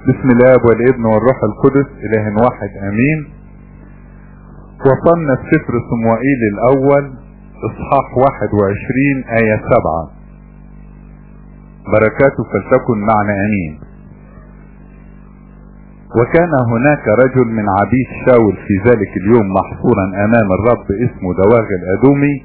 بسم الاب والابن والروح القدس اله واحد امين وصلنا في سفر صموئيل الاول اصحاح واحد وعشرين اية سبعة بركاته فلتكن معنا امين وكان هناك رجل من عبيد شاول في ذلك اليوم محصورا امام الرب اسمه دواغ الادومي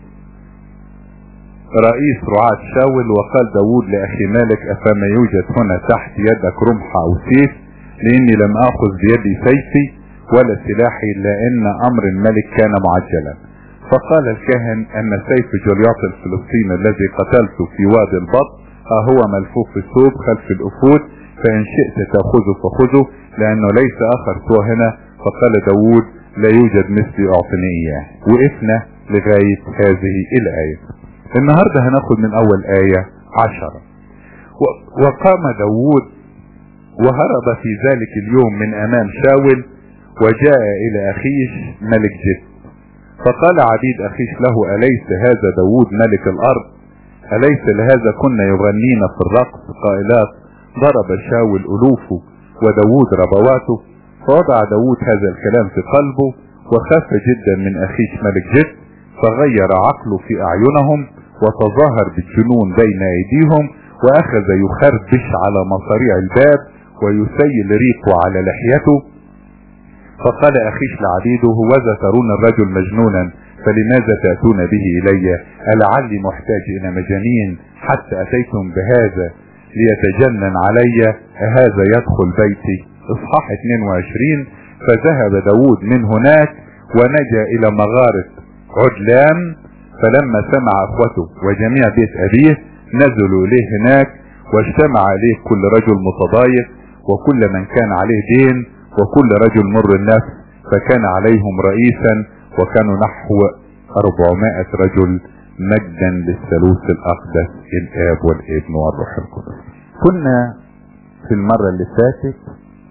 رئيس رعاة شاول وقال داود لأخي مالك أفما يوجد هنا تحت يدك رمح أو سيف لأني لم آخذ بيدي سيفي ولا سلاحي لأن أمر الملك كان معجلا فقال الكاهن أن سيف جولياط الفلسطيني الذي قتلته في وادي البط ها هو ملفوف في الثوب خلف الأفود فإن شئت تأخذه فخذه لأنه ليس آخر سوى هنا فقال داود لا يوجد مثلي أعطني إياه وقفنا لغاية هذه الآية النهاردة هناخد من اول آية عشرة وقام داود وهرب في ذلك اليوم من امام شاول وجاء الى اخيش ملك جد فقال عبيد اخيش له اليس هذا داود ملك الارض اليس لهذا كنا يغنين في الرقص قائلات ضرب شاول الوفه وداود ربواته فوضع داود هذا الكلام في قلبه وخاف جدا من اخيش ملك جد فغير عقله في اعينهم وتظاهر بالجنون بين ايديهم واخذ يخربش على مصاريع الباب ويسيل ريقه على لحيته فقال اخيش لعبيده هوذا ترون الرجل مجنونا فلماذا تأتون به الي ألعلي محتاج الى مجانين حتى اتيتم بهذا ليتجنن علي هذا يدخل بيتي اصحاح 22 فذهب داود من هناك ونجا الى مغارة عدلان فلما سمع اخوته وجميع بيت ابيه نزلوا اليه هناك واجتمع عليه كل رجل متضايق وكل من كان عليه دين وكل رجل مر النفس فكان عليهم رئيسا وكانوا نحو 400 رجل مجدا للثالوث الاقدس الاب والابن والروح القدس كنا في المرة اللي فاتت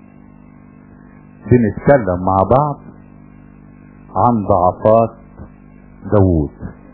بنتكلم مع بعض عن ضعفات داوود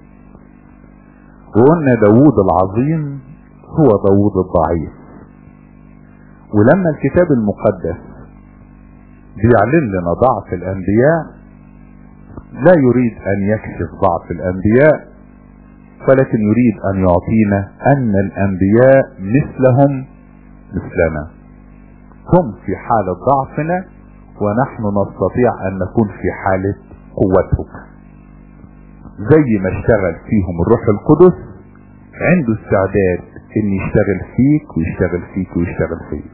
وقلنا داوود العظيم هو داوود الضعيف ولما الكتاب المقدس بيعلن لنا ضعف الانبياء لا يريد ان يكشف ضعف الانبياء ولكن يريد ان يعطينا ان الانبياء مثلهم مثلنا هم في حالة ضعفنا ونحن نستطيع ان نكون في حالة قوتهم زي ما اشتغل فيهم الروح القدس عنده استعداد ان يشتغل فيك ويشتغل فيك ويشتغل فيك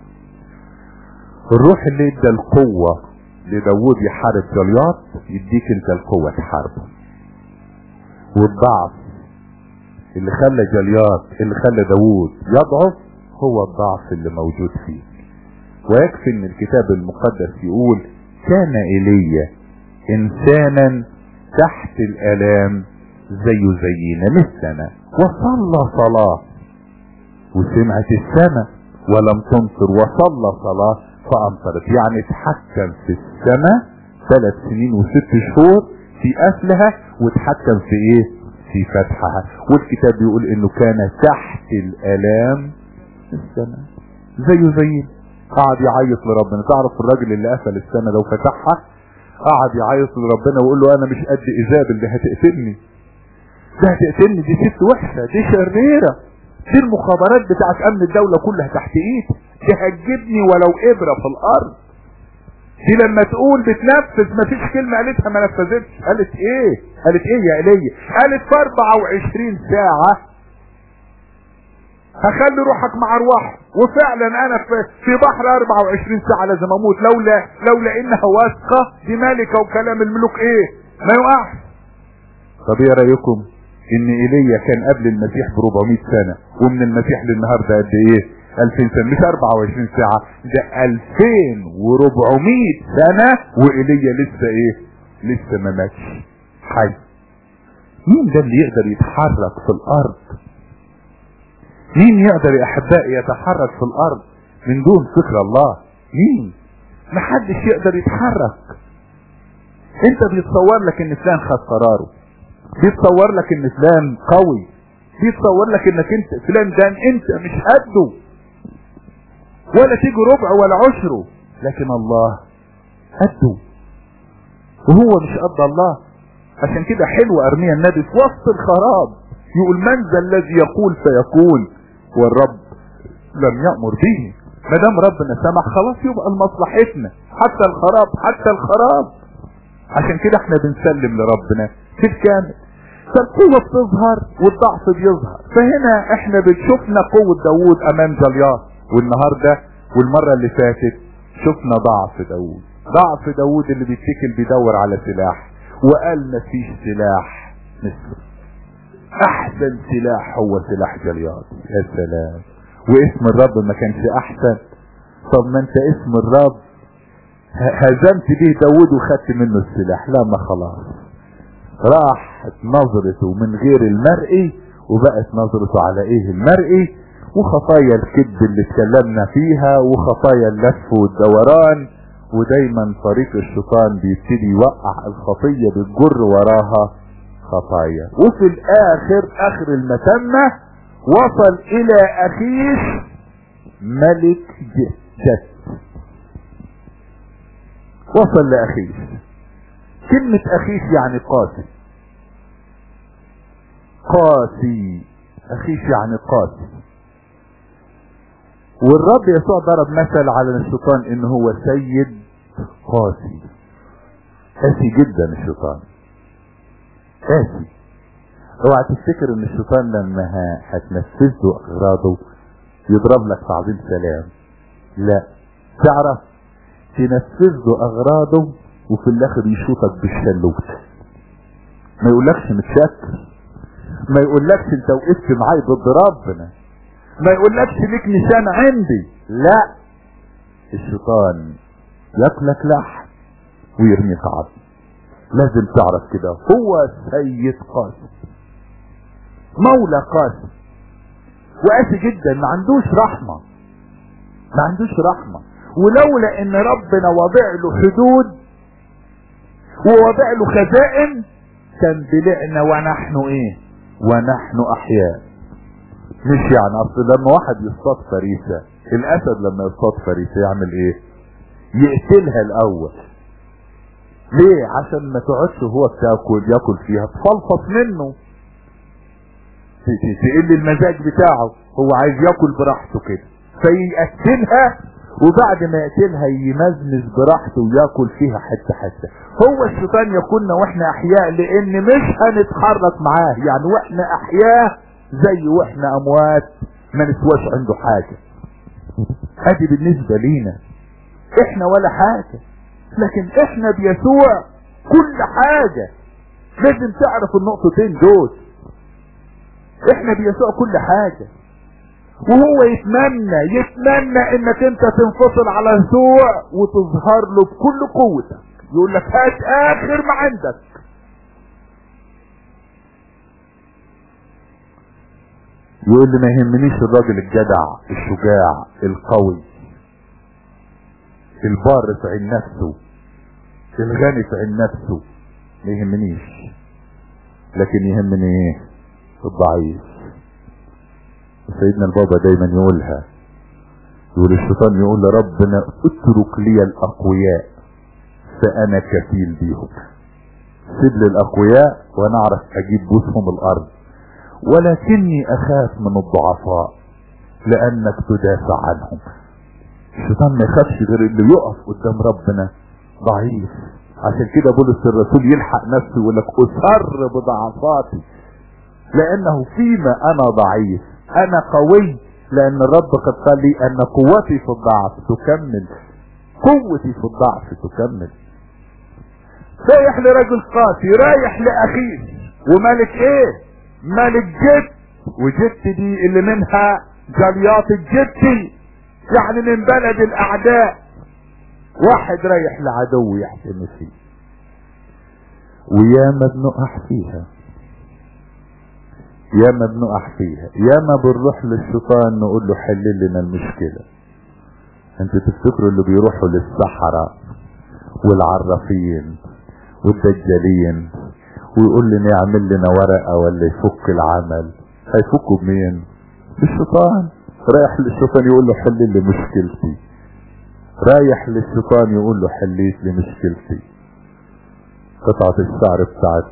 الروح اللي ادى القوة لداود يحارب جلياط يديك انت القوة تحاربه والضعف اللي خلى جلياط اللي خلى داود يضعف هو الضعف اللي موجود فيه ويكفي ان الكتاب المقدس يقول كان ايليا انسانا تحت الالام زيه زينا مثلنا وصلى صلاة وسمعت السماء ولم تمطر وصلى صلاة فامطرت يعني اتحكم في السماء ثلاث سنين وست شهور في قفلها واتحكم في ايه في فتحها والكتاب بيقول انه كان تحت الالام السماء زيه زينا قعد يعيط لربنا تعرف الراجل اللي قفل السماء لو فتحها قعد يعيط لربنا ويقول له انا مش قد ايزابل دي هتقتلني دي هتقتلني دي ست وحشة دي شريرة دي المخابرات بتاعت امن الدولة كلها تحت ايدي دي هتجيبني ولو ابرة في الارض دي لما تقول بتنفذ مفيش كلمة قالتها ما نفذتش قالت ايه قالت ايه يا ايليا قالت في 24 ساعة هخلي روحك مع ارواح وفعلا انا في بحر 24 ساعة لازم اموت لولا لولا انها واثقة دي ملكة وكلام الملوك ايه ما يقعش طب ايه رايكم ان ايليا كان قبل المسيح ب 400 سنة ومن المسيح للنهاردة قد ايه 2000 سنة مش 24 ساعة ده 2400 سنة وايليا لسه ايه لسه ما ماتش حي مين ده اللي يقدر يتحرك في الارض مين يقدر يا احبائي يتحرك في الارض من دون فكر الله مين محدش يقدر يتحرك انت بيتصور لك ان فلان خد قراره بيتصور لك ان فلان قوي بيتصور لك انك انت فلان ده انت مش قده ولا تيجي ربع ولا عشره لكن الله قده وهو مش قد الله عشان كده حلو ارميا النبي في وسط الخراب يقول من ذا الذي يقول فيكون والرب لم يأمر به ما دام ربنا سمح خلاص يبقى لمصلحتنا حتى الخراب حتى الخراب عشان كده احنا بنسلم لربنا في الكامل فالقوة بتظهر والضعف بيظهر فهنا احنا بنشوفنا قوة داوود امام جليات والنهاردة والمرة اللي فاتت شفنا ضعف داوود ضعف داوود اللي بيتكل بيدور على سلاح وقال مفيش سلاح مثله احسن سلاح هو سلاح جليات يا سلام واسم الرب ما كانش احسن طب ما انت اسم الرب هزمت به داود وخدت منه السلاح لا ما خلاص راحت نظرته من غير المرئي وبقت نظرته على ايه المرئي وخطايا الكذب اللي اتكلمنا فيها وخطايا اللف والدوران ودايما طريق الشيطان بيبتدي يوقع الخطية بتجر وراها خطايا وفي الاخر اخر المتمة وصل الى اخيش ملك جد وصل لاخيش كلمة اخيش يعني قاسي قاسي اخيش يعني قاسي والرب يسوع ضرب مثل على الشيطان ان هو سيد قاسي قاسي جدا الشيطان قاسي اوعى تفتكر ان الشيطان لما هتنفذ له اغراضه يضرب لك تعظيم سلام لا تعرف تنفذ له اغراضه وفي الاخر يشوطك بالشلوت ما يقولكش متشكر ما يقولكش انت وقفت معايا ضد ربنا ما يقولكش ليك نشان عندي لا الشيطان ياكلك لحم ويرميك عظم لازم تعرف كده هو سيد قاسم مولى قاسم وقاسي جدا ما عندوش رحمة ما عندوش رحمة ولولا ان ربنا وضع له حدود ووضع له خزائن كان بلعنا ونحن ايه ونحن احياء مش يعني اصل لما واحد يصطاد فريسة الاسد لما يصطاد فريسة يعمل ايه يقتلها الاول ليه عشان ما تقعدش هو بتاكل ياكل فيها تفلفص منه تقل المزاج بتاعه هو عايز ياكل براحته كده فيقتلها وبعد ما يقتلها يمزمز براحته وياكل فيها حته حته هو الشيطان يكوننا واحنا احياء لان مش هنتحرك معاه يعني واحنا احياء زي واحنا اموات ما نسواش عنده حاجه ادي بالنسبه لينا احنا ولا حاجه لكن احنا بيسوع كل حاجه لازم تعرف النقطتين دول احنا بيسوع كل حاجه وهو يتمنى يتمنى انك انت تنفصل على يسوع وتظهر له بكل قوتك يقول لك هات اخر ما عندك يقول لي ما يهمنيش الراجل الجدع الشجاع القوي البار في عين نفسه الغني في عين نفسه ما يهمنيش لكن يهمني ايه الضعيف سيدنا البابا دايما يقولها يقول الشيطان يقول لربنا اترك لي الاقوياء فانا كفيل بيهم سيب لي الاقوياء وانا اعرف اجيب بوسهم الارض ولكني اخاف من الضعفاء لانك تدافع عنهم الشيطان ما يخافش غير اللي يقف قدام ربنا ضعيف عشان كده بولس الرسول يلحق نفسه ويقول لك اسر بضعفاتي لانه فيما انا ضعيف انا قوي لان الرب قد قال لي ان قوتي في الضعف تكمل قوتي في الضعف تكمل رايح لرجل قاسي رايح لاخيه وملك ايه ملك جد وجت دي اللي منها جليات الجدي يعني من بلد الاعداء واحد رايح لعدو يحتم فيه وياما بنقح فيها ياما بنقح فيها ياما بنروح للشيطان نقول له حل لنا المشكلة انتوا تفتكروا اللي بيروحوا للسحرة والعرافين والدجالين ويقول لنا يعمل لنا ورقة ولا يفك العمل هيفكوا بمين بالشيطان رايح للشيطان يقول له حل لي مشكلتي رايح للشيطان يقول له حليت لي مشكلتي قطعة الشعر بتاعت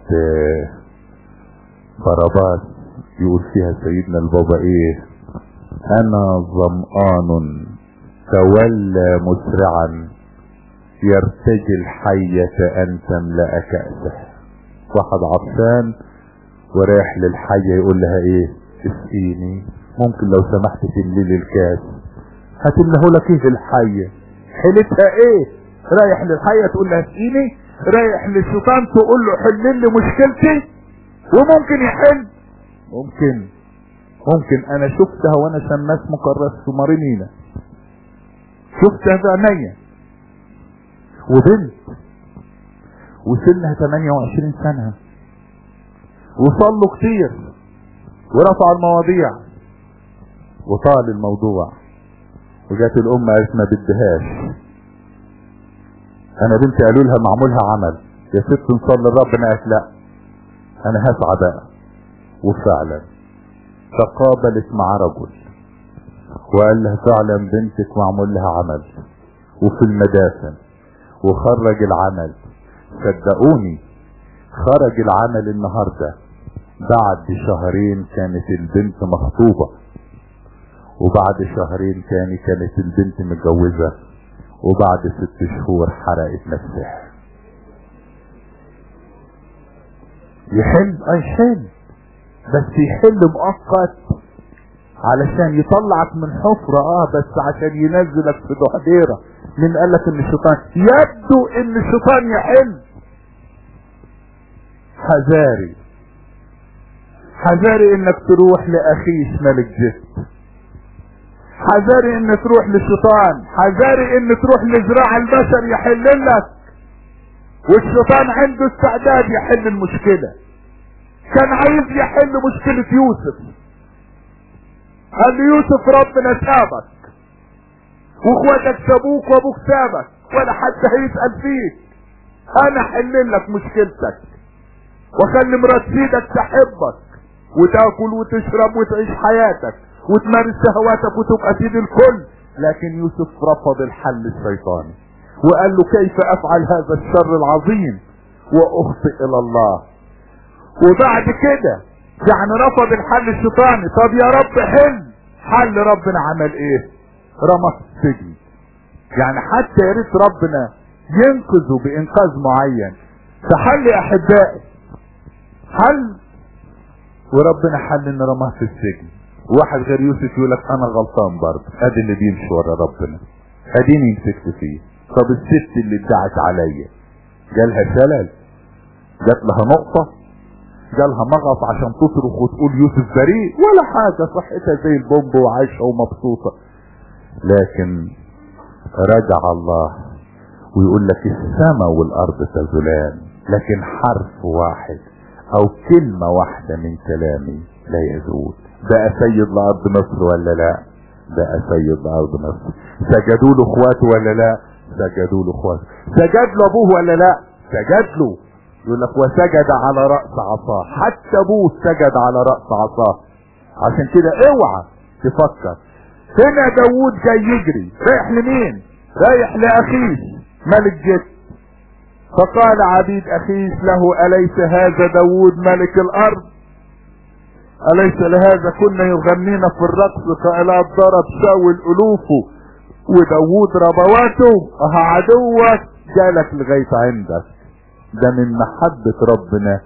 باراباس يقول فيها سيدنا البابا ايه انا ظمآن تولى مسرعا يرتجي الحية ان تملأ كأسه واحد عطشان ورايح للحية يقول لها ايه اسقيني ممكن لو سمحت تملي الكاس هتمله لك ايه الحية حيلتها ايه رايح للحية تقول لها اسقيني رايح للشيطان تقول له حل لي مشكلتي وممكن يحل ممكن ممكن انا شفتها وانا شماس مكرس في مارينينا شفتها بعينيا وبنت وسنها 28 سنة وصلوا كتير ورفعوا المواضيع وطال الموضوع وجات الام قالت ما بدهاش انا بنتي قالوا لها معمولها عمل يا ست نصلي ربنا قالت لا انا هسعى بقى وفعلا تقابلت مع رجل وقال لها فعلا بنتك معمول لها عمل وفي المدافن وخرج العمل صدقوني خرج العمل النهاردة بعد شهرين كانت البنت مخطوبة وبعد شهرين تاني كانت البنت متجوزة وبعد ست شهور حرقت نفسها يحل اه يحل بس يحل مؤقت علشان يطلعك من حفرة اه بس عشان ينزلك في دحديرة من قال لك ان الشيطان يبدو ان الشيطان يحل حذاري حذاري انك تروح لاخيش ملك جسد حذاري ان تروح للشيطان حذاري ان تروح لزراع البشر يحل لك والشيطان عنده استعداد يحل المشكلة كان عايز يحل مشكلة يوسف قال له يوسف ربنا سابك واخواتك سابوك وابوك سابك ولا حد هيسأل فيك انا احل لك مشكلتك واخلي مرات سيدك تحبك وتاكل وتشرب وتعيش حياتك وتمارس شهواتك وتبقى سيد الكل لكن يوسف رفض الحل الشيطاني وقال له كيف افعل هذا الشر العظيم واخطئ الى الله وبعد كده يعني رفض الحل الشيطاني طب يا رب حل حل ربنا عمل ايه رمى في السجن يعني حتى يا ريت ربنا ينقذه بانقاذ معين فحل يا احبائي حل وربنا حل ان رماه في السجن واحد غير يوسف يقول لك انا غلطان برضه ادي اللي بيمشي ورا ربنا اديني مسكت فيه طب الست اللي ادعت عليا جالها شلل جات لها نقطة جالها مغص عشان تصرخ وتقول يوسف بريء ولا حاجة صحتها زي البومب وعايشة ومبسوطة لكن رجع الله ويقول لك السماء والارض تزولان لكن حرف واحد او كلمة واحدة من كلامي لا يزول بقى سيد لارض مصر ولا لا بقى سيد لارض مصر سجدوا له اخواته ولا لا سجدوا له اخواته سجد له ابوه ولا لا سجد له يقول لك وسجد على رأس عصاه حتى ابوه سجد على رأس عصاه عشان كده اوعى تفكر هنا داوود جاي يجري رايح لمين رايح لاخيش ملك جد فقال عبيد اخيش له اليس هذا داوود ملك الارض اليس لهذا كنا يغنينا في الرقص فإلى ضرب شاول الوفه وداوود ربواته اه عدوك جالك لغاية عندك ده من محبة ربنا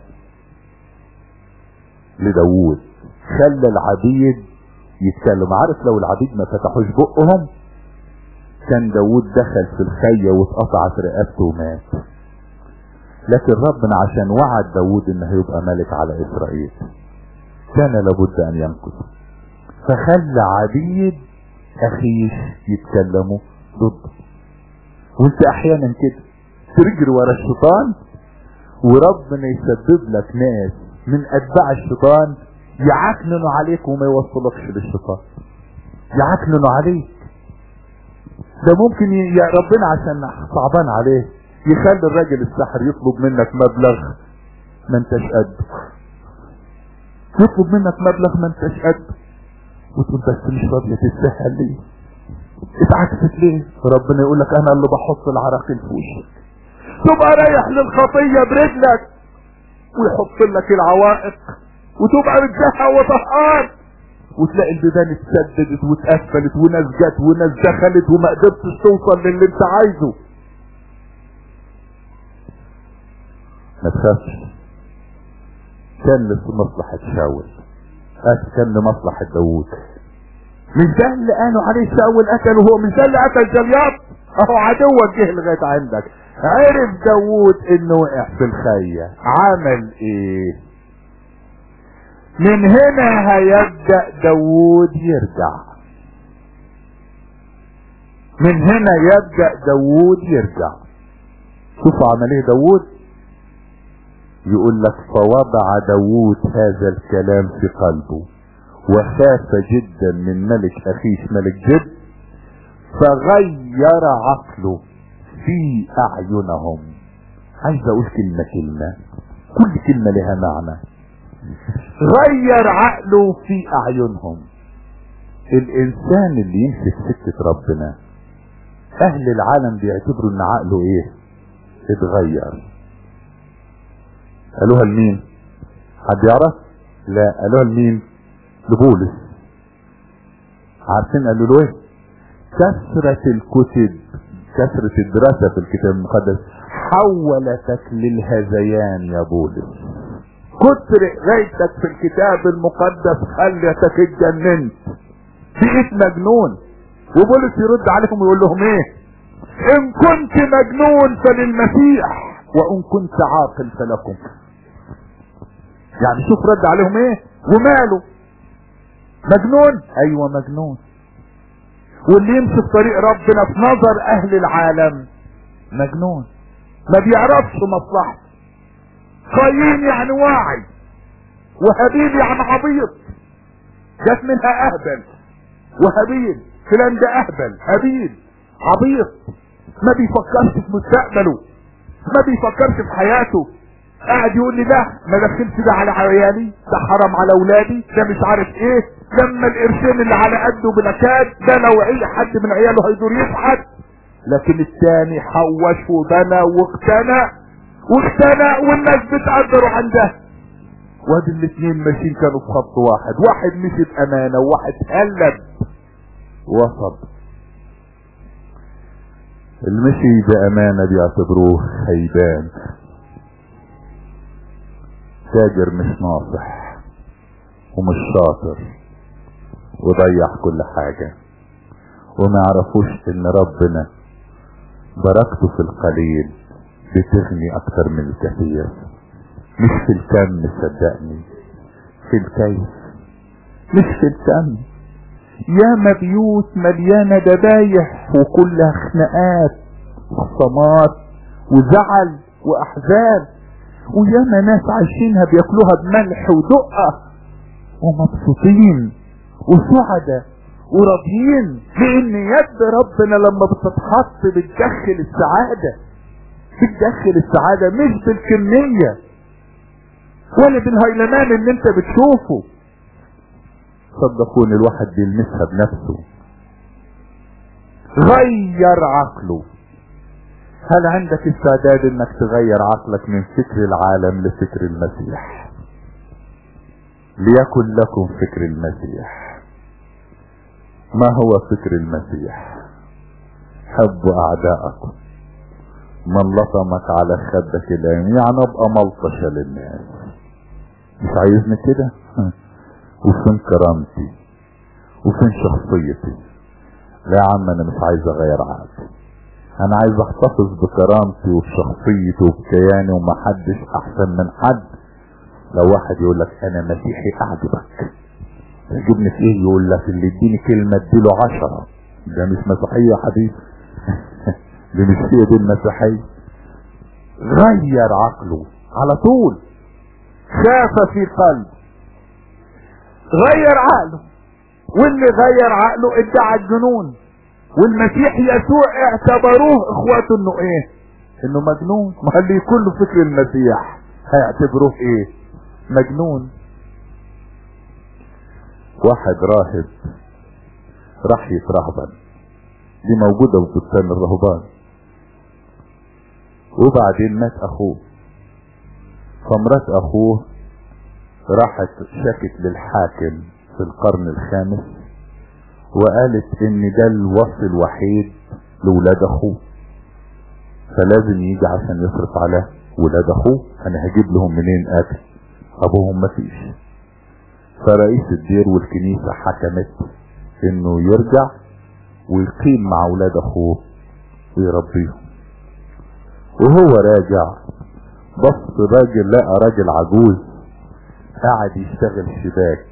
لداوود خلى العبيد يتكلم عارف لو العبيد ما فتحوش بقهم كان داوود دخل في الخية واتقطعت رقبته ومات لكن ربنا عشان وعد داوود انه هيبقى ملك على اسرائيل كان لابد ان ينقذ فخلى عبيد اخيش يتكلموا ضده وانت احيانا كده تجري ورا الشيطان وربنا يسبب لك ناس من اتباع الشيطان يعكننوا عليك وما يوصلكش للشيطان يعكننوا عليك ده ممكن يا ربنا عشان صعبان عليه يخلي الراجل الساحر يطلب منك مبلغ ما انتش قده يطلب منك مبلغ ما انتش قده وتقول بس مش راضية تتسهل ليه اتعكست ليه ربنا يقول لك انا اللي بحط العراقيل في وشك تبقى رايح للخطية برجلك ويحط لك العوائق وتبقى متزهق وطهقان وتلاقي البيبان اتسددت واتقفلت وناس جت وناس دخلت وما قدرتش توصل للي انت عايزه ما تخافش كان لمصلحة شاول كان لمصلحة داوود مش ده اللي قالوا عليه شاول قتله هو مش ده اللي قتل جلياط اهو عدوك جه لغايه عندك عرف داوود انه وقع في الخية عمل ايه من هنا هيبدأ داوود يرجع من هنا يبدأ داوود يرجع شوفوا عمل ايه داوود يقول لك فوضع داوود هذا الكلام في قلبه وخاف جدا من ملك اخيش ملك جد فغير عقله في اعينهم عايز اقول كلمة كلمة كل كلمة لها معنى غير عقله في اعينهم الانسان اللي يمشي في سكة ربنا اهل العالم بيعتبروا ان عقله ايه اتغير قالوها لمين حد يعرف لا قالوها لمين لبولس عارفين قالوا له ايه كثرة الكتب كثرة الدراسة في الكتاب المقدس حولتك للهذيان يا بولس كتر قرايتك في الكتاب المقدس خلتك اتجننت بقيت مجنون وبولس يرد عليهم ويقول لهم ايه ان كنت مجنون فللمسيح وان كنت عاقل فلكم يعني شوف رد عليهم ايه وماله مجنون ايوه مجنون واللي يمشي في طريق ربنا في نظر اهل العالم مجنون ما بيعرفش مصلحته قايين يعني واعي وهابيل يعني عبيط جت منها اهبل وهابيل فلان ده اهبل هابيل عبيط ما بيفكرش في مستقبله ما بيفكرش في حياته قاعد يقول لي لا ما دخلش ده على عيالي ده حرام على اولادي ده مش عارف ايه لما القرشين اللي على قده بلكات ده لو اي حد من عياله هيدور يضحك لكن التاني حوش وبنى واقتنى واقتنى والناس بتقدروا عندها وادي الاثنين ماشيين كانوا في خط واحد واحد مشي بامانه وواحد قلب وسط المشي بامانه بيعتبروه خيبان تاجر مش ناصح ومش شاطر وضيع كل حاجة وما يعرفوش ان ربنا بركته في القليل بتغني اكتر من الكثير مش في الكم صدقني في الكيف مش في الكم ياما بيوت مليانة دبايح وكلها خناقات وخصامات وزعل واحزان وياما ناس عايشينها بياكلوها بملح ودقة ومبسوطين وسعداء وراضيين لان يد ربنا لما بتتحط بتدخل السعادة بتدخل السعادة مش بالكمية ولا بالهيلمان اللي انت بتشوفه صدقوني الواحد بيلمسها بنفسه غير عقله هل عندك استعداد انك تغير عقلك من فكر العالم لفكر المسيح ليكن لكم فكر المسيح ما هو فكر المسيح حبوا اعداءكم من لطمك على خدك اليمين يعني ابقى ملطشة للناس مش عايزني كده وفين كرامتي وفين شخصيتي لا يا عم انا مش عايز اغير عقلي انا عايز احتفظ بكرامتي وبشخصيتي وبكياني ومحدش احسن من حد لو واحد يقول لك انا مسيحي اعجبك يعجبني في ايه يقول لك اللي يديني كلمة اديله عشرة ده مش مسيحية يا حبيبي دي مش هي دي المسيحية غير عقله على طول خاف في قلب غير عقله واللي غير عقله ادعى الجنون والمسيح يسوع اعتبروه اخواته انه ايه انه مجنون ما اللي يكون له فكر المسيح هيعتبروه ايه مجنون واحد راهب راح يترهبن دي موجودة في بستان الرهبان وبعدين مات اخوه فمرات اخوه راحت شكت للحاكم في القرن الخامس وقالت ان ده الوصي الوحيد لولاد اخوه فلازم يجي عشان يصرف على ولاد اخوه انا هجيب لهم منين اكل ابوهم مفيش فرئيس الدير والكنيسة حكمت انه يرجع ويقيم مع ولاد اخوه ويربيهم وهو راجع بص راجل لقى راجل عجوز قاعد يشتغل شباك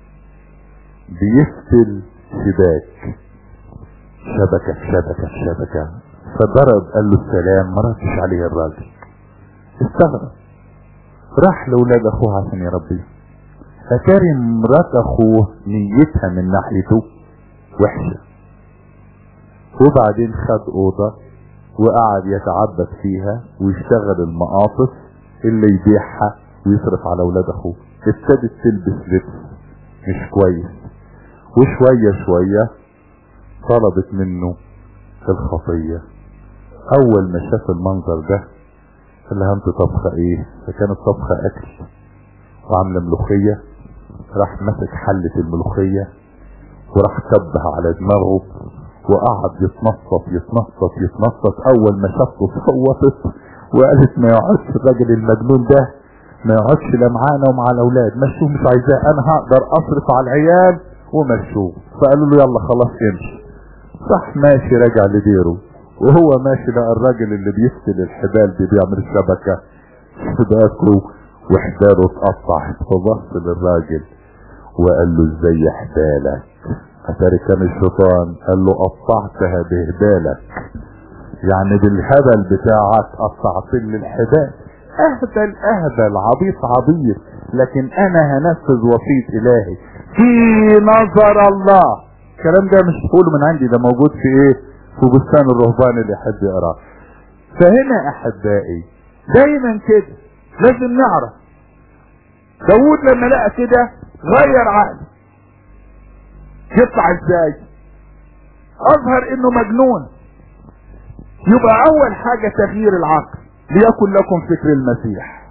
بيفتل شباك شبكة في شبكة في شبكة فضرب قال له السلام ما ردش عليه الراجل استغرب راح لولاد اخوه عشان يربيه اتاري مرات اخوه نيتها من ناحيته وحشة وبعدين خد اوضة وقعد يتعبد فيها ويشتغل المقاطف اللي يبيعها ويصرف على اولاد اخوه ابتدت تلبس لبس مش كويس وشوية شوية طلبت منه الخطية اول ما شاف المنظر ده قال لها انت طبخة ايه فكانت طبخة اكل وعاملة ملوخية راح مسك حلة الملوخية وراح كبها على دماغه وقعد يتنطط يتنطط يتنطط اول ما شافته صوتت وقالت ما يقعدش الراجل المجنون ده ما يقعدش لا معانا ومع الاولاد مشوه مش عايزاه انا هقدر اصرف على العيال ومشوه فقالوا له يلا خلاص امشي صح ماشي راجع لديره وهو ماشي لقى الراجل اللي بيفتل الحبال دي بيعمل شبكة شباكه وحباله اتقطعت فبص للراجل وقال له ازاي حبالك اتاري كان الشيطان قال له قطعتها بهبالك يعني بالهبل بتاعك قطعت لي الحبال اهبل اهبل عبيط عبيط لكن انا هنفذ وصية الهي في نظر الله الكلام ده مش بقوله من عندي ده موجود في ايه في بستان الرهبان اللي يحب يقراه فهنا احبائي دايما كده لازم نعرف داود لما لقى كده غير عقله يطلع ازاي اظهر انه مجنون يبقى اول حاجة تغيير العقل ليكن لكم فكر المسيح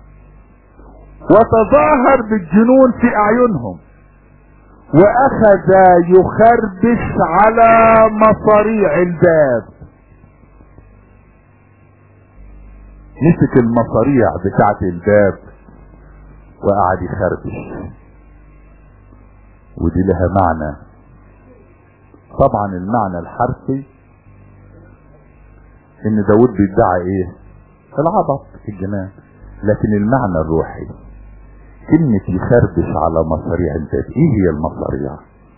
وتظاهر بالجنون في اعينهم واخذ يخربش على مصاريع الباب مسك المصاريع بتاعت الباب وقعد يخربش ودي لها معنى طبعا المعنى الحرفي ان داود بيدعي ايه العبط الجنان لكن المعنى الروحي كلمة يخربش على مصاريع الباب ايه هي المصاريع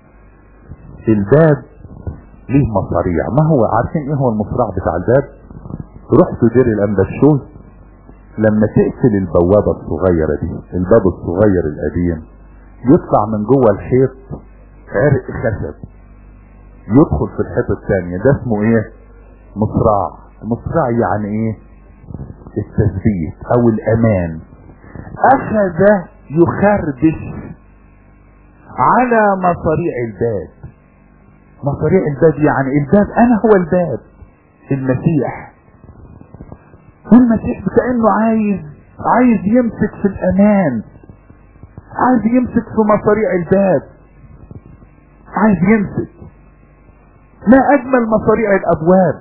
الباب ليه مصاريع ما هو عارفين ايه هو المصراع بتاع الباب رحتوا دير الانبشوز لما تقفل البوابة الصغيرة دي الباب الصغير القديم يطلع من جوه الحيط عرق خشب يدخل في الحيط الثانية ده اسمه ايه مصراع مصراع يعني ايه التثبيت او الامان اخذ يخربش على مصاريع الباب مصاريع الباب يعني الباب انا هو الباب المسيح والمسيح كأنه عايز عايز يمسك في الامان عايز يمسك في مصاريع الباب عايز يمسك ما اجمل مصاريع الابواب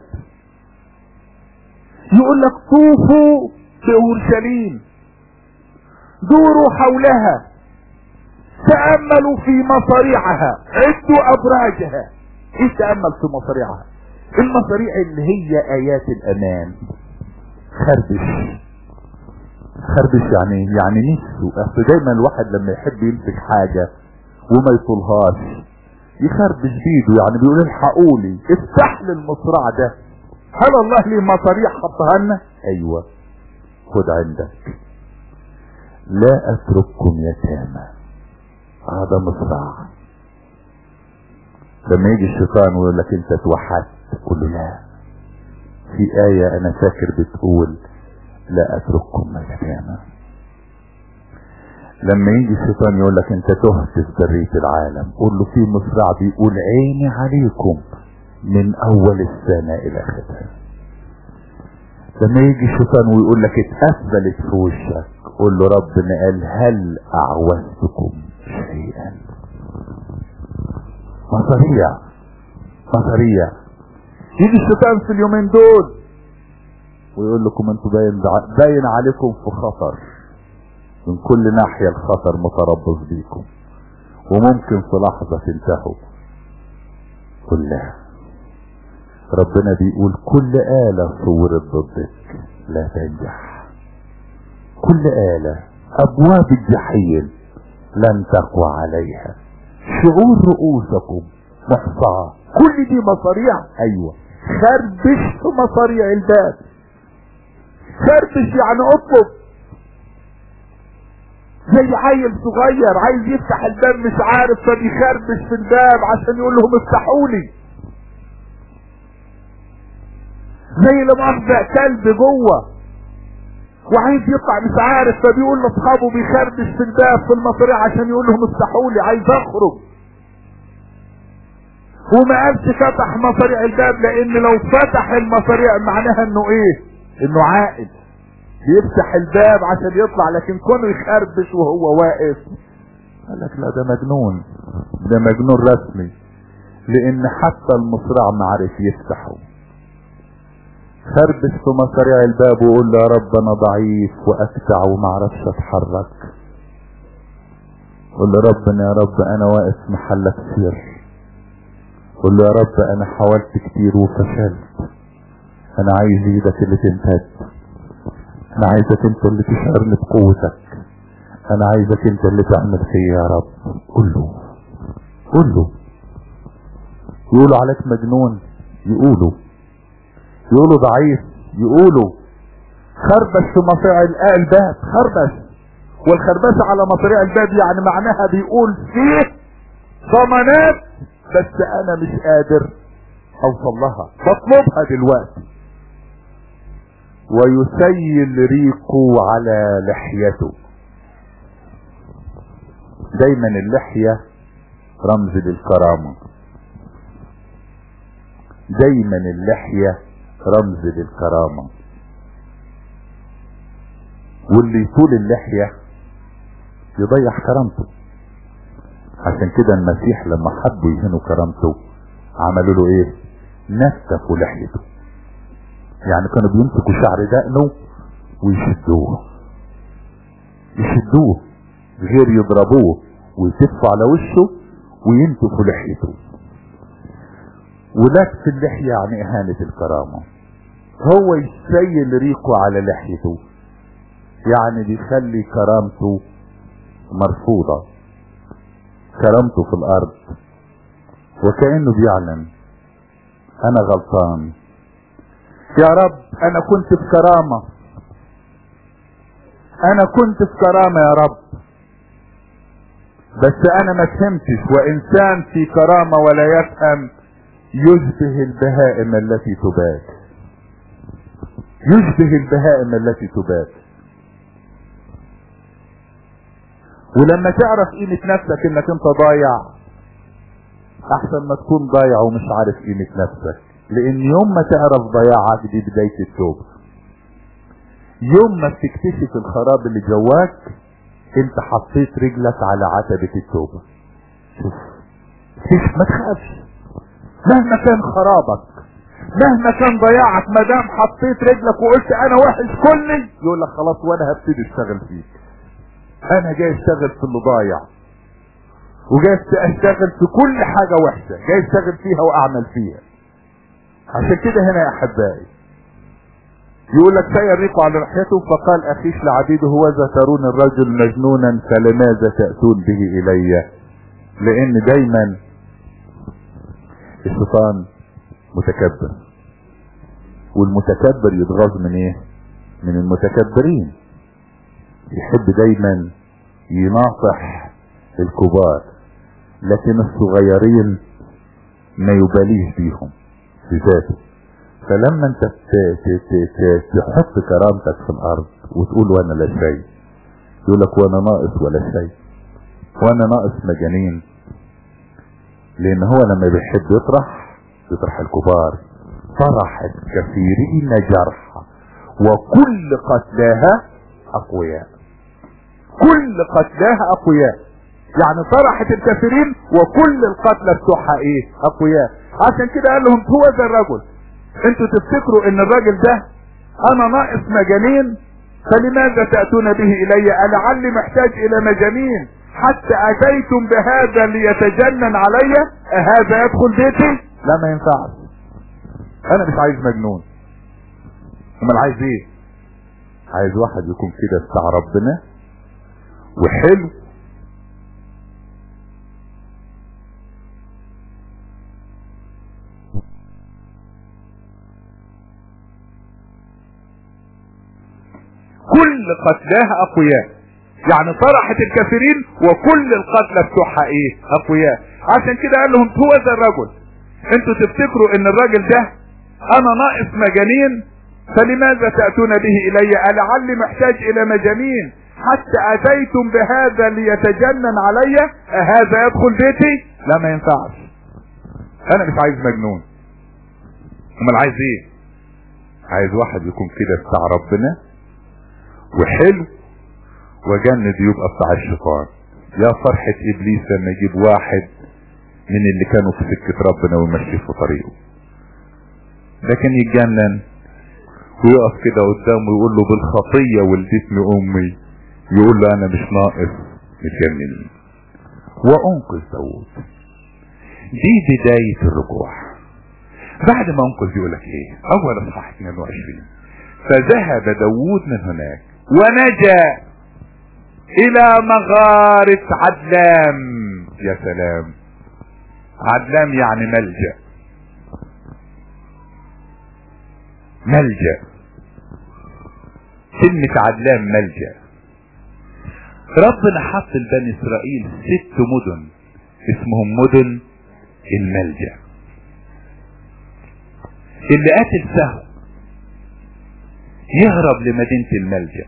يقول لك طوفوا في اورشليم دوروا حولها تأملوا في مصاريعها عدوا ابراجها ايه تأمل في مصاريعها المصاريع اللي هي ايات الامان خربش خربش يعني ايه؟ يعني نفسه اصل دايما الواحد لما يحب يمسك حاجة وما يطولهاش يخربش بيده يعني بيقول الحقوا لي افتح لي المصراع ده هل الله ليه مصاريع حطها لنا ايوه خد عندك لا اترككم يتامى هذا مصراع لما يجي الشيطان ويقول لك انت توحدت قول له لا في آية انا فاكر بتقول لا اترككم يتامى لما يجي الشيطان يقول لك انت تهت في برية العالم قول له في مصرع بيقول عيني عليكم من اول السنة الى اخرها لما يجي الشيطان ويقول لك اتقفلت في وشك قول له ربنا قال هل اعوزتكم شيئا مصاريع مصاريع يجي الشيطان في اليومين دول ويقول لكم انتوا باين باين عليكم في خطر من كل ناحية الخطر متربص بيكم وممكن في لحظة تنتهوا كلها ربنا بيقول كل آلة صورت ضدك لا تنجح كل آلة أبواب الجحيم لن تقوى عليها شعور رؤوسكم محصاة كل دي مصاريع ايوه خربش في مصاريع الباب خربش يعني اطلب زي عيل صغير عايز يفتح الباب مش عارف فبيخربش في الباب عشان يقول لهم افتحوا لي زي لما افضع كلب جوه وعايز يطلع مش عارف فبيقول لاصحابه بيخربش في الباب في المصاريع عشان يقول لهم افتحوا لي عايز اخرج وما قالش فتح مصاريع الباب لان لو فتح المصاريع معناها انه ايه انه عاقل بيفتح الباب عشان يطلع لكن كونه يخربش وهو واقف قال لك لا ده مجنون ده مجنون رسمي لان حتى المصراع ما عرف يفتحه خربش في مصاريع الباب وقول له يا رب انا ضعيف واكتع وما اعرفش اتحرك قول له ربنا يا رب انا واقف محلك سر قول له يا رب انا حاولت كتير وفشلت انا عايز ايدك اللي تمتد انا عايزك انت اللي تشعرني بقوتك انا عايزك انت اللي تعمل فيا يا رب قول له قول له يقولوا عليك مجنون يقولوا يقولوا ضعيف يقولوا خربش في مصاريع الباب خربش والخربشة على مصاريع الباب يعني معناها بيقول فيه ضمانات بس انا مش قادر اوصل لها بطلبها دلوقتي ويسيل ريقه على لحيته دايما اللحية رمز للكرامة دايما اللحية رمز للكرامة واللي يطول اللحية يضيع كرامته عشان كده المسيح لما حبوا يهنوا كرامته عملوا له ايه نسفوا لحيته يعني كانوا بيمسكوا شعر دقنه ويشدوه يشدوه غير يضربوه ويتفوا على وشه وينتفوا لحيته ولبس اللحية يعني اهانة الكرامة هو يسيل ريقه على لحيته يعني بيخلي كرامته مرفوضة كرامته في الارض وكأنه بيعلن انا غلطان يا رب انا كنت في كرامة انا كنت في كرامة يا رب بس انا ما فهمتش وانسان في كرامة ولا يفهم يشبه البهائم التي تبات يشبه البهائم التي تبات ولما تعرف قيمة نفسك انك انت ضايع احسن ما تكون ضايع ومش عارف قيمة نفسك لان يوم ما تعرف ضياعك دي بداية التوبة يوم ما بتكتشف الخراب اللي جواك انت حطيت رجلك على عتبة التوبة شوف فيش ما تخافش مهما كان خرابك مهما كان ضياعك ما دام حطيت رجلك وقلت انا وحش كلي يقول لك خلاص وانا هبتدي اشتغل فيك انا جاي اشتغل في اللي ضايع وجاي اشتغل في كل حاجة وحشة جاي اشتغل فيها واعمل فيها عشان كده هنا يا احبائي يقول لك سير ريقه على لحيته فقال اخيش لعبيده هوذا ترون الرجل مجنونا فلماذا تأتون به الي لان دايما الشيطان متكبر والمتكبر يتغاظ من ايه من المتكبرين يحب دايما يناصح الكبار لكن الصغيرين ما يباليش بيهم في ذاته فلما انت تحط كرامتك في الارض وتقول وانا لا شيء يقول لك وانا ناقص ولا شيء وانا ناقص مجانين لان هو لما بيحب يطرح يطرح الكبار طرحت كثيرين جرحى وكل قتلاها اقوياء كل قتلاها اقوياء يعني طرحت الكثيرين وكل القتلى بتوعها ايه اقوياء عشان كده قال لهم هو ذا الرجل انتوا تفتكروا ان الراجل ده انا ناقص مجانين فلماذا تأتون به الي لعلي محتاج الى مجانين حتى اتيتم بهذا ليتجنن علي اهذا يدخل بيتي لا ما ينفعش انا مش عايز مجنون امال عايز ايه عايز واحد يكون كده بتاع ربنا وحلو كل قتلاها اقوياء يعني طرحت الكثيرين وكل القتلى بتوعها ايه اقوياء عشان كده قال لهم هو ذا الرجل انتوا تفتكروا ان الراجل ده انا ناقص مجانين فلماذا تأتون به الي لعلي محتاج الى مجانين حتى اتيتم بهذا ليتجنن علي اهذا يدخل بيتي لا ما ينفعش انا مش عايز مجنون امال عايز ايه عايز واحد يكون كده بتاع ربنا وحلو وجند يبقى بتاع الشيطان يا فرحة ابليس لما يجيب واحد من اللي كانوا في سكة ربنا ويمشي في طريقه لكن يتجنن ويقف كده قدامه ويقول له بالخطية ولدتني امي يقول له انا مش ناقص متجننين وانقذ داود دي بداية الرجوع بعد ما انقذ يقول لك ايه اول اصحاح 22 فذهب داود من هناك ونجا الى مغارة عدلام يا سلام عدلام يعني ملجأ ملجأ كلمة عدلام ملجأ ربنا حط لبني اسرائيل ست مدن اسمهم مدن الملجأ اللي قاتل سهو يهرب لمدينة الملجأ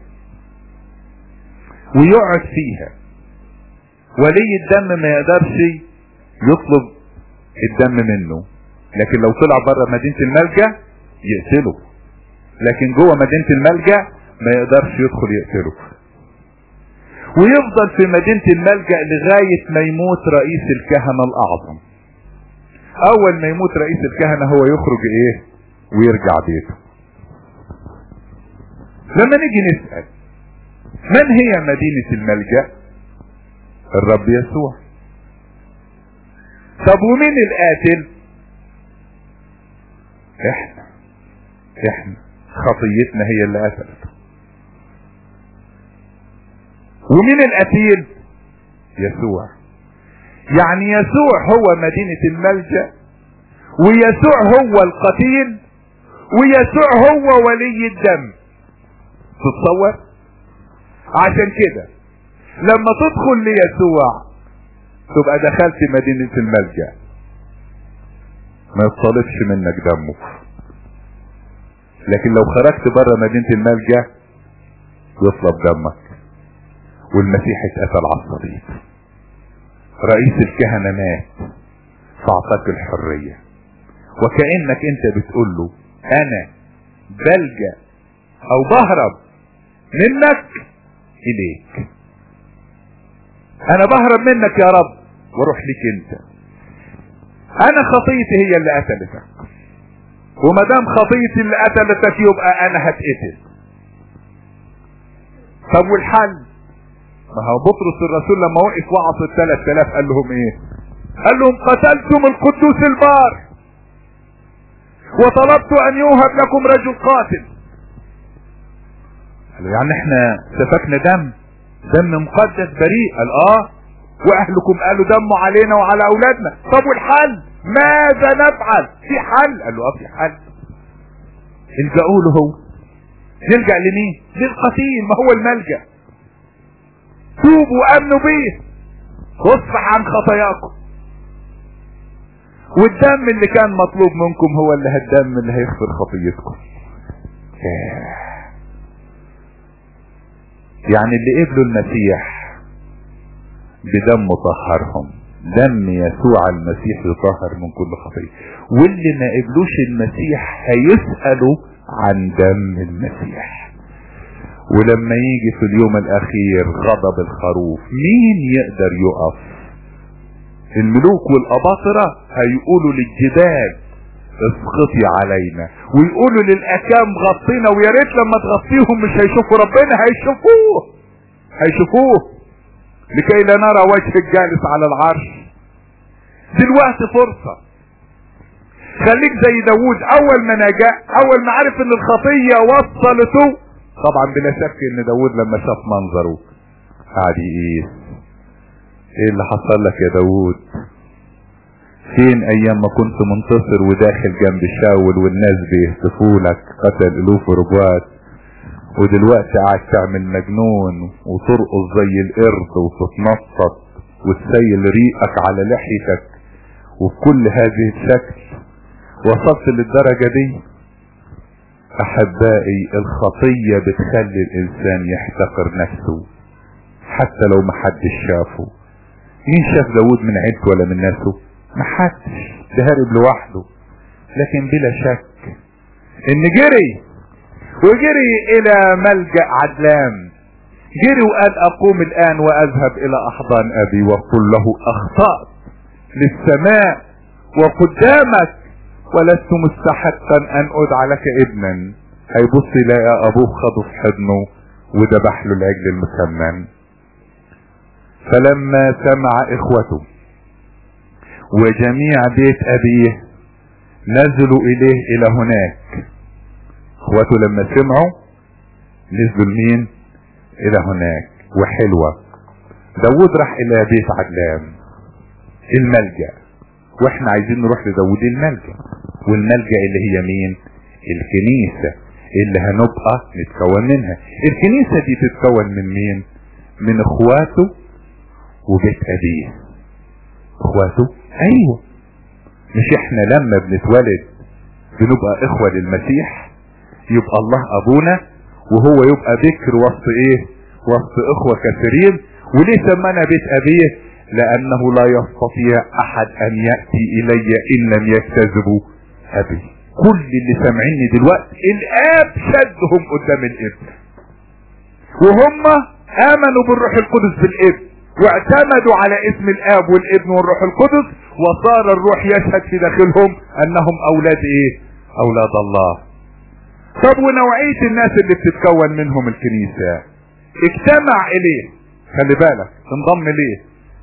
ويقعد فيها ولي الدم ما يقدرش يطلب الدم منه لكن لو طلع بره مدينة الملجأ يقتله لكن جوه مدينة الملجأ ما يقدرش يدخل يقتله ويفضل في مدينة الملجأ لغاية ما يموت رئيس الكهنة الأعظم أول ما يموت رئيس الكهنة هو يخرج إيه ويرجع بيته لما نيجي نسأل من هي مدينة الملجأ الرب يسوع طب ومين القاتل احنا احنا خطيتنا هي اللي قتلته ومين القتيل يسوع يعني يسوع هو مدينة الملجأ ويسوع هو القتيل ويسوع هو ولي الدم تتصور عشان كده لما تدخل ليسوع تبقى دخلت مدينة الملجأ ما يطلبش منك دمه لكن لو خرجت بره مدينة الملجأ يطلب دمك والمسيح اتقتل على الصليب رئيس الكهنة مات فاعطاك الحرية وكأنك انت بتقول له انا بلجأ او بهرب منك اليك انا بهرب منك يا رب واروح ليك انت انا خطيتي هي اللي قتلتك وما دام خطيتي اللي قتلتك يبقى انا هتقتل طب والحل ما هو بطرس الرسول لما وقف وعص الثلاث الاف قال لهم ايه قال لهم قتلتم القدوس البار وطلبت ان يوهب لكم رجل قاتل قالوا يعني احنا سفكنا دم دم مقدس بريء قال اه واهلكم قالوا دموا علينا وعلى اولادنا طب والحل ماذا نفعل في حل قال له اه في حل الجأوا له هو نلجأ لمين للقتيل ما هو الملجأ توبوا وامنوا بيه واصفح عن خطاياكم والدم اللي كان مطلوب منكم هو اللي الدم اللي هيغفر خطيتكم يعني اللي قبلوا المسيح بدم طهرهم دم يسوع المسيح يطهر من كل خطيه واللي ما قبلوش المسيح هيسالوا عن دم المسيح ولما يجي في اليوم الاخير غضب الخروف مين يقدر يقف الملوك والاباطرة هيقولوا للجبال اسقطي علينا ويقولوا للاكام غطينا ويا ريت لما تغطيهم مش هيشوفوا ربنا هيشوفوه هيشوفوه لكي لا نرى وجه الجالس على العرش دلوقتي فرصة خليك زي داوود اول ما نجا اول ما عرف ان الخطية وصلته طبعا بلا شك ان داوود لما شاف منظره قعد يقيس ايه اللي حصل لك يا داوود فين ايام ما كنت منتصر وداخل جنب شاول والناس بيهتفوا لك قتل الوف وربوات ودلوقتي قاعد تعمل مجنون وترقص زي القرد وتتنطط وتسيل ريقك على لحيتك وبكل هذه الشكل وصلت للدرجة دي احبائي الخطية بتخلي الانسان يحتقر نفسه حتى لو محدش شافه مين شاف داود من عيلته ولا من ناسه محدش ده هارب لوحده لكن بلا شك ان جري وجري الى ملجأ عدلان جري وقال اقوم الان واذهب الى احضان ابي واقول له اخطأت للسماء وقدامك ولست مستحقا ان ادعى لك ابنا هيبص يلاقي ابوه خده في حضنه وذبح له العجل المسمن فلما سمع اخوته وجميع بيت ابيه نزلوا اليه الى هناك اخوته لما سمعوا نزلوا لمين الى هناك وحلوة داود راح الى بيت عدلان الملجأ واحنا عايزين نروح لداود الملجأ والملجأ اللي هي مين الكنيسة اللي هنبقى نتكون منها الكنيسة دي تتكون من مين من اخواته وبيت ابيه اخواته ايوه مش احنا لما بنتولد بنبقى اخوة للمسيح يبقى الله ابونا وهو يبقى ذكر وسط ايه وسط اخوة كثيرين وليه سمانا بيت ابيه لانه لا يستطيع احد ان يأتي الي ان لم يكتذبوا ابي كل اللي سامعيني دلوقتي الاب شدهم قدام الابن وهم امنوا بالروح القدس بالابن واعتمدوا على اسم الاب والابن والروح القدس وصار الروح يشهد في داخلهم انهم اولاد ايه اولاد الله طب ونوعية الناس اللي بتتكون منهم الكنيسة اجتمع اليه خلي بالك انضم ليه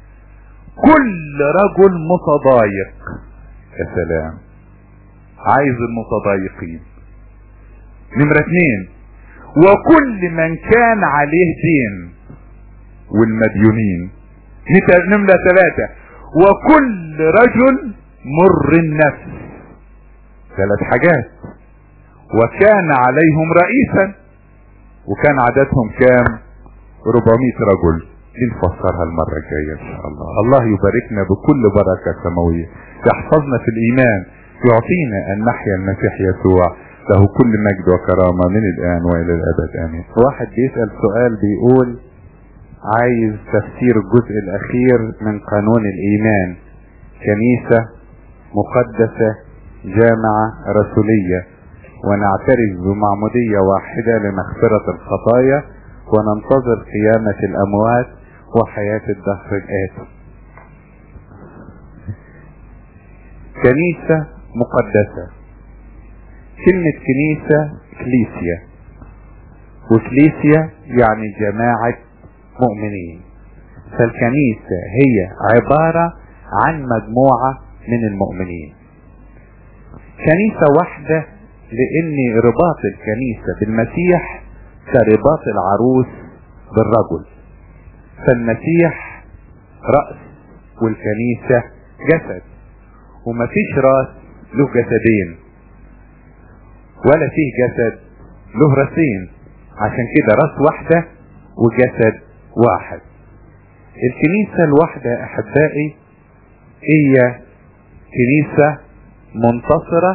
كل رجل متضايق يا سلام عايز المتضايقين نمرة اتنين وكل من كان عليه دين والمديونين نمرة ثلاثة وكل رجل مر النفس ثلاث حاجات وكان عليهم رئيسا وكان عددهم كام 400 رجل دي نفسرها المرة الجاية ان شاء الله الله يباركنا بكل بركة سماوية يحفظنا في الايمان يعطينا ان نحيا المسيح يسوع له كل مجد وكرامة من الان والى الابد امين واحد بيسأل سؤال بيقول عايز تفسير الجزء الاخير من قانون الايمان كنيسة مقدسة جامعة رسولية ونعترف بمعمودية واحدة لمغفرة الخطايا وننتظر قيامة الاموات وحياة الدهر الآتي كنيسة مقدسة كلمة كنيسة كليسيا وكليسيا يعني جماعة مؤمنين فالكنيسة هي عبارة عن مجموعة من المؤمنين كنيسة واحدة لان رباط الكنيسة بالمسيح كرباط العروس بالرجل فالمسيح رأس والكنيسة جسد ومفيش راس له جسدين ولا فيه جسد له راسين عشان كده راس واحدة وجسد واحد الكنيسة الواحدة احبائي هي كنيسة منتصرة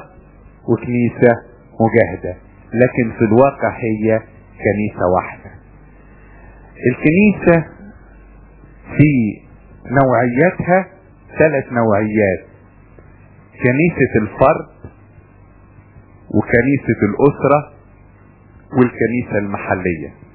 وكنيسة مجاهدة لكن في الواقع هي كنيسة واحدة الكنيسة في نوعياتها ثلاث نوعيات كنيسة الفرد وكنيسة الأسرة والكنيسة المحلية